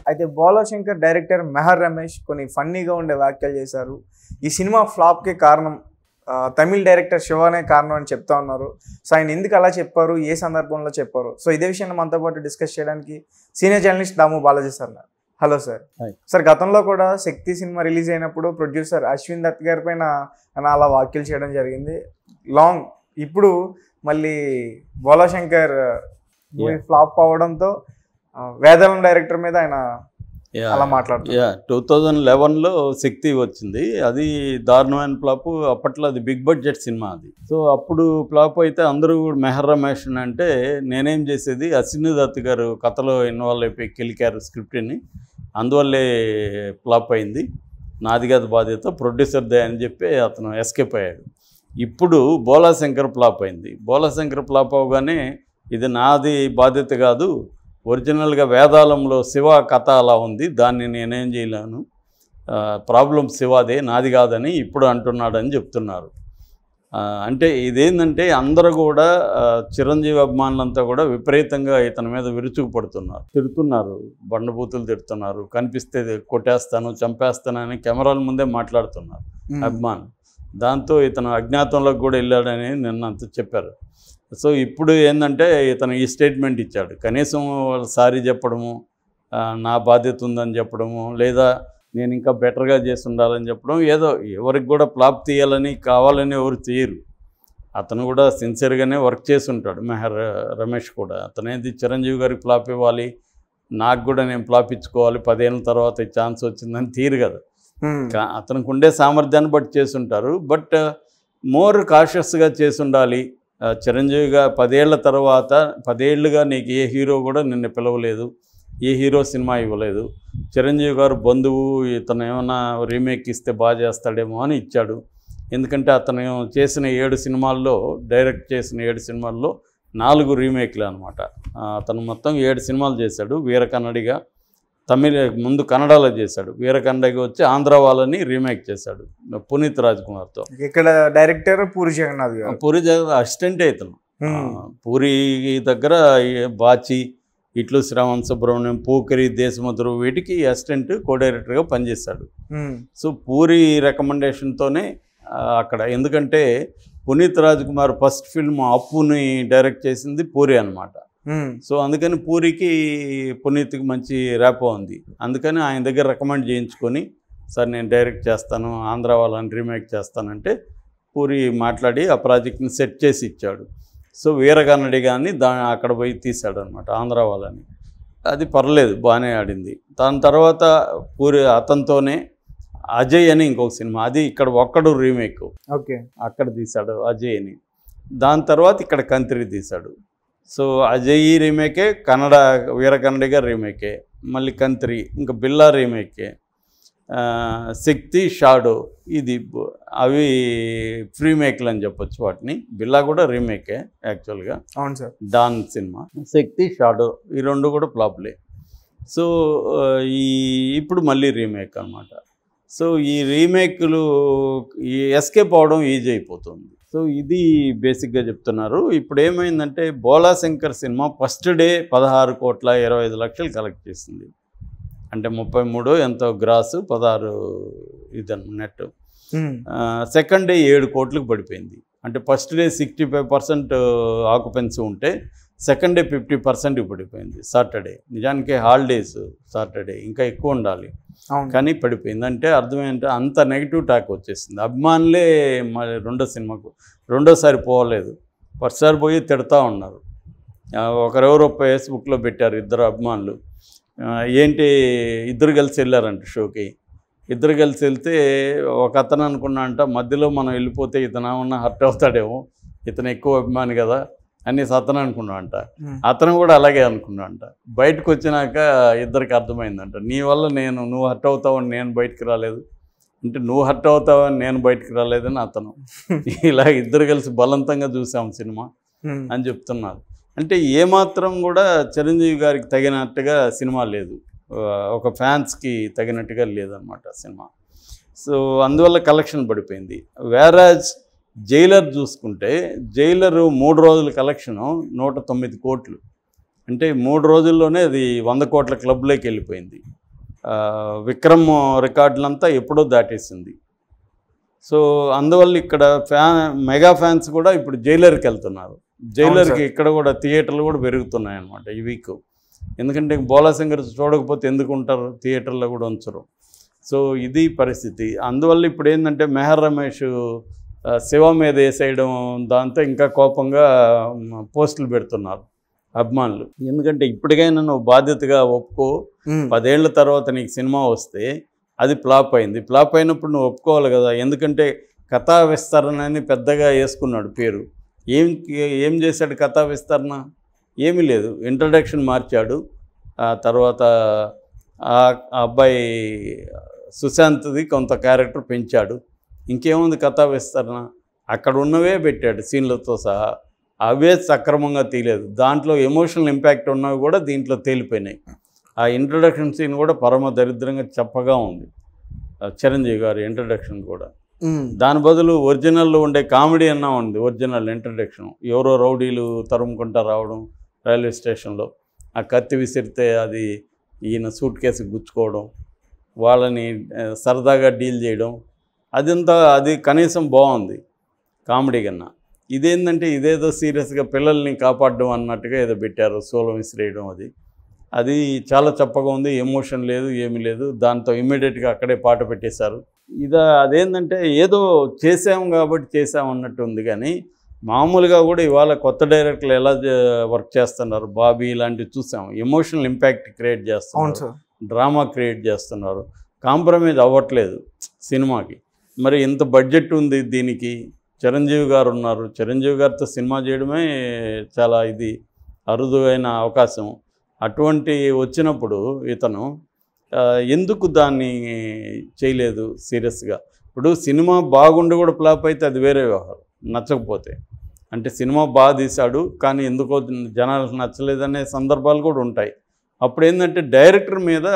అయితే బోలా శంకర్ డైరెక్టర్ మెహర్ రమేష్ కొన్ని ఫన్నీగా ఉండే వ్యాఖ్యలు చేశారు ఈ సినిమా ఫ్లాప్కి కారణం ఆ, తమిళ్ డైరెక్టర్ శివనే కారణం అని చెప్తా ఉన్నారు సో ఆయన ఎందుకు అలా చెప్పారు ఏ సందర్భంలో చెప్పారు సో ఇదే విషయాన్ని మనతో పాటు డిస్కస్ చేయడానికి senior journalist Damu Balaji sir ఉన్నారు. Hello sir Hi. సార్ గతంలో కూడా శక్తి సినిమా రిలీజ్ అయినప్పుడు ప్రొడ్యూసర్ అశ్విన్ దత్ గారి పైన ఆయన అలా వ్యాఖ్యలు చేయడం జరిగింది లాంగ్ ఇప్పుడు మళ్ళీ బోలా శంకర్ మూవీ ఫ్లాప్ అవడంతో ఆ, వేదాలం డైరెక్టర్ మీద ఆయన అలా మాట్లాడుతున్నారు యా టూ థౌజండ్ లెవెన్లో శక్తి వచ్చింది అది దారుణమైన ఫ్లాప్ అప్పట్లో అది బిగ్ బడ్జెట్ సినిమా అది సో అప్పుడు ఫ్లాప్ అయితే అందరూ కూడా మెహర్ రమేష్ అంటే నేనేం చేసేది అశ్విని దత్ గారు కథలో ఇన్వాల్వ్ అయిపోయి కెలికారు స్క్రిప్ట్ని అందువల్లే ఫ్లాప్ అయింది నాది కాదు బాధ్యత ప్రొడ్యూసర్దే అని చెప్పి అతను ఎస్కేప్ అయ్యాడు ఇప్పుడు బోలా శంకర్ ఫ్లాప్ అయింది బోలా శంకర్ ఫ్లాప్ అవగానే ఇది నాది బాధ్యత కాదు ఒరిజినల్గా వేదాలంలో శివ కథ అలా ఉంది దాన్ని నేనేం చేయలేను ప్రాబ్లం శివాదే నాది కాదని ఇప్పుడు అంటున్నాడని చెప్తున్నారు ఆ, అంటే ఇదేంటంటే అందరూ కూడా ఆ, చిరంజీవి అభిమానులంతా కూడా విపరీతంగా ఇతని మీద విరుచుకుపడుతున్నారు తిడుతున్నారు బండబూతులు తిడుతున్నారు కనిపిస్తే కొట్టేస్తాను చంపేస్తానని కెమెరాల ముందే మాట్లాడుతున్నారు అభిమాన్ దాంతో ఇతను అజ్ఞాతంలోకి కూడా వెళ్ళాడని నిన్న అంత చెప్పారు సో ఇప్పుడు ఏంటంటే ఇతను ఈ స్టేట్మెంట్ ఇచ్చాడు కనీసం వాళ్ళు సారీ చెప్పడము ఆ, నా బాధ్యత ఉందని చెప్పడము లేదా నేను ఇంకా బెటర్గా చేసి ఉండాలని చెప్పడం ఏదో ఎవరికి కూడా ఫ్లాప్ తీయాలని కావాలని ఎవరు తీయరు అతను కూడా సిన్సియర్గానే వర్క్ చేసి ఉంటాడు మెహర్ రమేష్ కూడా అతనేది చిరంజీవి గారికి ఫ్లాప్ ఇవ్వాలి నాకు కూడా నేను ఫ్లాప్ ఇచ్చుకోవాలి పదేళ్ళ తర్వాత ఈ ఛాన్స్ వచ్చిందని తీరు కదా కా- అతనికి ఉండే సామర్థ్యాన్ని బట్టి చేసుంటారు బట్ మోర్ కాషియస్గా చేసి ఉండాలి ఆ, చిరంజీవిగా పదేళ్ల తర్వాత పదేళ్లుగా నీకు ఏ హీరో కూడా నిన్ను పిలవలేదు ఏ హీరో సినిమా ఇవ్వలేదు చిరంజీవి గారు బంధువు ఇతను ఏమైనా రీమేక్ ఇస్తే బాగా చేస్తాడేమో అని ఇచ్చాడు ఎందుకంటే అతను చేసిన ఏడు సినిమాల్లో డైరెక్ట్ చేసిన ఏడు సినిమాల్లో నాలుగు రీమేక్లు అనమాట అతను మొత్తం ఏడు సినిమాలు చేశాడు వీర కన్నడిగా తమిళ ముందు కన్నడలో చేశాడు వీర కన్నడగా వచ్చి ఆంధ్ర వాళ్ళని రీమేక్ చేశాడు పునీత్ రాజ్ కుమార్తో ఇక్కడ డైరెక్టర్ పూరి జగన్నాథ్ గారు పూరి జగన్ అసిస్టెంటే ఇతను ఉమ్. ఆ, పూరి దగ్గర ఈ బాచి ఇట్లు శ్రావణ్ సుబ్రహ్మణ్యం పూకరి దేశముద్రు వీటికి అసిస్టెంట్ కో డైరెక్టర్గా పనిచేశాడు ఉమ్. సో పూరి రికమెండేషన్తోనే ఆ, అక్కడ ఎందుకంటే పునీత్ రాజ్ కుమార్ ఫస్ట్ ఫిల్మ్ అప్పుని డైరెక్ట్ చేసింది పూరి అనమాట ఉమ్. సో అందుకని పూరికి పునీత్కి మంచి ర్యాపో ఉంది అందుకని ఆయన దగ్గర రికమెండ్ చేయించుకొని సార్ నేను డైరెక్ట్ చేస్తాను ఆంధ్ర వాళ్ళని రీమేక్ చేస్తానంటే పూరి మాట్లాడి ఆ ప్రాజెక్ట్ని సెట్ చేసి ఇచ్చాడు సో వీరకన్నడి కానీ దా అక్కడ పోయి తీశాడు అనమాట ఆంధ్ర వాళ్ళని అది పర్లేదు బాగానే ఆడింది దాని తర్వాత పూరి అతనితోనే అజయ్ అని ఇంకొక సినిమా అది ఇక్కడ ఒక్కడు రీమేక్ ఓకే అక్కడ తీశాడు అజయ్ అని దాని తర్వాత ఇక్కడ కంత్రి తీశాడు సో అజయ్ రీమేకే కన్నడ వీరకన్నడిగా రీమేకే మళ్ళీ కంత్రి ఇంకా బిల్లా రీమేకే ఆ, శక్తి షాడో ఇది బ- అవి ఫ్రీ మేక్లు అని చెప్పొచ్చు వాటిని బిల్లా కూడా రీమేకే యాక్చువల్గా అవును sir Don cinema Shakti Shadow ఈ రెండు కూడా ఫ్లాప్లే సో ఆ, ఈ ఇప్పుడు మళ్ళీ రీమేక్ అనమాట సో ఈ రీమేక్లు ఈ ఎస్కేప్ అవడం ఈజీ అయిపోతుంది సో ఇది బేసిక్గా చెప్తున్నారు ఇప్పుడు ఏమైందంటే Bhola Shankar cinema first day పదహారు కోట్ల ఇరవై ఐదు లక్షలు కలెక్ట్ చేసింది అంటే ముప్పై మూడు ఎంతో గ్రాసు పదహారు ఇది నెట్ ఉమ్. సెకండ్ డే ఏడు కోట్లకు పడిపోయింది అంటే first day sixty five percent occupancy ఉంటే సెకండ్ డే ఫిఫ్టీ పర్సెంట్ పడిపోయింది సాటర్డే నిజానికి హాలిడేస్ సాటర్డే ఇంకా ఎక్కువ ఉండాలి అవును కానీ పడిపోయింది అంటే అర్థం ఏంటంటే అంత నెగిటివ్ టాక్ వచ్చేసింది అభిమానులే మరి రెండో సినిమాకు రెండోసారి పోలేదు ఫస్ట్సారి పోయి తిడతా ఉన్నారు ఆ, ఒకరెవరో ఫేస్బుక్లో పెట్టారు ఇద్దరు అభిమానులు ఆ, ఏంటి ఇద్దరు కలిసి వెళ్ళారంట షోకి ఇద్దరు కలిసి వెళ్తే ఒక అతను అనుకున్నా అంట మధ్యలో మనం వెళ్ళిపోతే ఇతను ఏమన్నా హర్ట్ అవుతాడేమో ఇతను ఎక్కువ అభిమాని కదా అనేసి అతను అనుకున్నా అంట ఉమ్. అతను కూడా అలాగే అనుకున్నా అంట బయటకు వచ్చినాక ఇద్దరికి అర్థమైందంట నీ వల్ల నేను నువ్వు హర్ట్ అవుతావని నేను బయటికి రాలేదు అంటే నువ్వు హర్ట్ అవుతావని నేను బయటికి రాలేదని అతను ఇలా ఇద్దరు కలిసి బలవంతంగా చూసాం సినిమా ఉమ్. అని చెప్తున్నారు అంటే ఏమాత్రం కూడా చిరంజీవి గారికి తగినట్టుగా సినిమా లేదు ఆ, ఒక ఫ్యాన్స్కి తగినట్టుగా లేదనమాట సినిమా సో అందువల్ల కలెక్షన్ పడిపోయింది వేరాజ్ జైలర్ చూసుకుంటే జైలరు మూడు రోజుల కలెక్షను నూట తొమ్మిది కోట్లు అంటే మూడు రోజుల్లోనే అది వంద కోట్ల క్లబ్లోకి వెళ్ళిపోయింది ఆ, విక్రమ్ రికార్డులంతా ఎప్పుడో దాటేసింది సో అందువల్ల ఇక్కడ ఫ్యాన్ మెగా ఫ్యాన్స్ కూడా ఇప్పుడు జైలర్కి వెళ్తున్నారు జైలర్కి ఇక్కడ కూడా థియేటర్లు కూడా పెరుగుతున్నాయి అన్నమాట ఈ వీక్ ఎందుకంటే బోలాశంకర్ చూడకపోతే ఎందుకు ఉంటారు థియేటర్లో కూడా ఉంచరు సో ఇది పరిస్థితి అందువల్ల ఇప్పుడు ఏంటంటే మెహర్ రమేష్ ఆ, శివ మీద వేసేయడం దాంతో ఇంకా కోపంగా మ్, పోస్టులు పెడుతున్నారు అభిమానులు ఎందుకంటే ఇప్పటికైనా నువ్వు బాధ్యతగా ఒప్పుకో ఉమ్, పదేళ్ల తర్వాత నీకు సినిమా వస్తే అది ఫ్లాప్ అయింది ఫ్లాప్ అయినప్పుడు నువ్వు ఒప్పుకోవాలి కదా ఎందుకంటే కథా విస్తరణ అని పెద్దగా వేసుకున్నాడు పేరు ఏం ఏం చేశాడు కథా విస్తరణ ఏమీ లేదు ఇంట్రడక్షన్ మార్చాడు ఆ తర్వాత ఆ ఆ అబ్బాయి సుశాంత్ది కొంత క్యారెక్టర్ పెంచాడు ఇంకేముంది కథా విస్తరణ అక్కడ ఉన్నవే పెట్టాడు సీన్లతో సహా అవే సక్రమంగా తీయలేదు దాంట్లో ఎమోషనల్ ఇంపాక్ట్ ఉన్నవి కూడా దీంట్లో తేలిపోయినాయి ఆ ఇంట్రడక్షన్ సీన్ కూడా పరమ దరిద్రంగా చెప్పగా ఉంది ఆ చిరంజీవి గారి ఇంట్రడక్షన్ కూడా ఉమ్, దాని బదులు ఒరిజినల్లో ఉండే కామెడీ అన్నా ఉంది ఒరిజినల్ ఇంట్రడక్షన్ ఎవరో రౌడీలు తరుముకుంటా రావడం రైల్వే స్టేషన్లో ఆ కత్తి విసిరితే అది ఈయన సూట్ కేసు గుచ్చుకోవడం వాళ్ళని ఆ, సరదాగా డీల్ చేయడం అదంతా అది కనీసం బాగుంది కామెడీ కన్నా ఇదేంటంటే ఇదేదో సీరియస్గా పిల్లల్ని కాపాడడం అన్నట్టుగా ఏదో పెట్టారు సోలం విసిరేయడం అది అది చాలా చప్పగా ఉంది ఎమోషన్ లేదు ఏమీ లేదు దాంతో ఇమ్మీడియట్గా అక్కడే పాట పెట్టేశారు ఇది అదేంటంటే ఏదో చేసాం కాబట్టి చేసాం అన్నట్టు ఉంది కానీ మామూలుగా కూడా ఇవాళ కొత్త డైరెక్టర్లు ఎలా వర్క్ చేస్తున్నారు బాబీ ఇలాంటివి చూసాం ఎమోషనల్ ఇంపాక్ట్ క్రియేట్ అవును చేస్తున్నారు సార్ డ్రామా క్రియేట్ చేస్తున్నారు కాంప్రమైజ్ అవ్వట్లేదు సినిమాకి మరి ఇంత బడ్జెట్ ఉంది దీనికి చిరంజీవి గారు ఉన్నారు చిరంజీవి గారితో సినిమా చేయడమే చాలా ఇది అరుదైన అవకాశం అటువంటి వచ్చినప్పుడు ఇతను ఆ, ఎందుకు దాన్ని చేయలేదు సీరియస్గా ఇప్పుడు సినిమా బాగుండి కూడా ఫ్లాప్ అయితే అది వేరే వ్యవహారం నచ్చకపోతే అంటే సినిమా బాగా తీశాడు కానీ ఎందుకో జనాలకు నచ్చలేదనే సందర్భాలు కూడా ఉంటాయి అప్పుడు ఏంటంటే డైరెక్టర్ మీద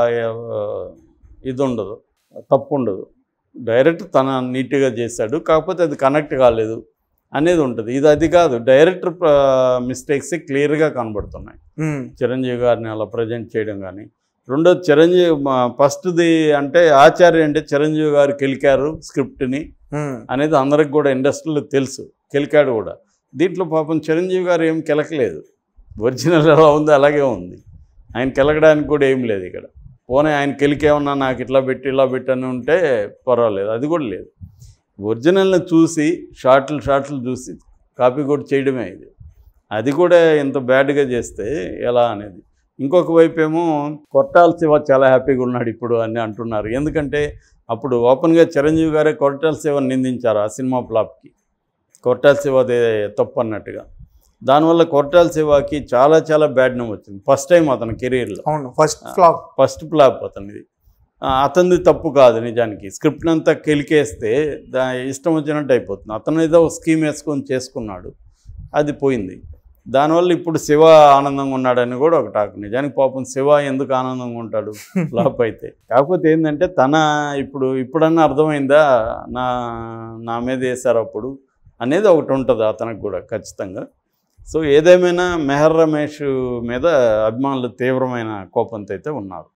ఆ, ఇది ఉండదు తప్పు ఉండదు డైరెక్టర్ తన నీట్గా చేశాడు కాకపోతే అది కనెక్ట్ కాలేదు అనేది ఉంటుంది ఇది అది కాదు డైరెక్టర్ మిస్టేక్స్ క్లియర్గా కనబడుతున్నాయి ఉమ్, చిరంజీవి గారిని అలా ప్రజెంట్ చేయడం కానీ రెండోది చిరంజీవి మా- ఫస్ట్ది అంటే ఆచార్య అంటే చిరంజీవి గారు కెలికారు స్క్రిప్ట్ని ఉమ్, అనేది అందరికి కూడా ఇండస్ట్రీలో తెలుసు కెలికాడు కూడా దీంట్లో పాపం చిరంజీవి గారు ఏం కెలకలేదు ఒరిజినల్ ఎలా ఉందో అలాగే ఉంది ఆయన కెలకడానికి కూడా ఏం లేదు ఇక్కడ పోనీ ఆయన కెలికేమన్నా నాకు ఇట్లా పెట్టి ఇలా పెట్టని ఉంటే పర్వాలేదు అది కూడా లేదు ఒరిజినల్ని చూసి షార్ట్లు షార్ట్లు చూసి కాపీ కూడా చేయడమే ఇది అది కూడా ఇంత బ్యాడ్గా చేస్తే ఎలా అనేది ఇంకొక వైపు ఏమో కొట్టాల శివ చాలా హ్యాపీగా ఉన్నాడు ఇప్పుడు అని అంటున్నారు ఎందుకంటే అప్పుడు ఓపెన్గా చిరంజీవి గారే కొట్టాల శివని నిందించారు ఆ సినిమా ఫ్లాప్కి కొట్టాల శివదే తప్పు అన్నట్టుగా దానివల్ల కొట్టాల శివకి చాలా చాలా బ్యాడ్ నేమ్ వచ్చింది ఫస్ట్ టైం అతని కెరీర్లో అవును ఫస్ట్ ఫ్లాప్ ఫస్ట్ ఫ్లాప్ అతనిది ఆ, అతనిది తప్పు కాదు నిజానికి స్క్రిప్ట్ అంతా కెలికేస్తే దా ఇష్టం వచ్చినట్టు అయిపోతుంది అతను ఏదో స్కీమ్ వేసుకొని చేసుకున్నాడు అది పోయింది దానివల్ల ఇప్పుడు శివ ఆనందంగా ఉన్నాడని కూడా ఒక టాక్ నిజానికి పాపం శివ ఎందుకు ఆనందంగా ఉంటాడు ఫ్లాప్ అయితే కాకపోతే ఏంటంటే తన ఇప్పుడు ఇప్పుడన్నా అర్థమైందా నా నా మీద వేశారు అప్పుడు అనేది ఒకటి ఉంటుంది అతనికి కూడా ఖచ్చితంగా సో ఏదేమైనా మెహర్ రమేష్ మీద అభిమానులు తీవ్రమైన కోపంతో అయితే ఉన్నారు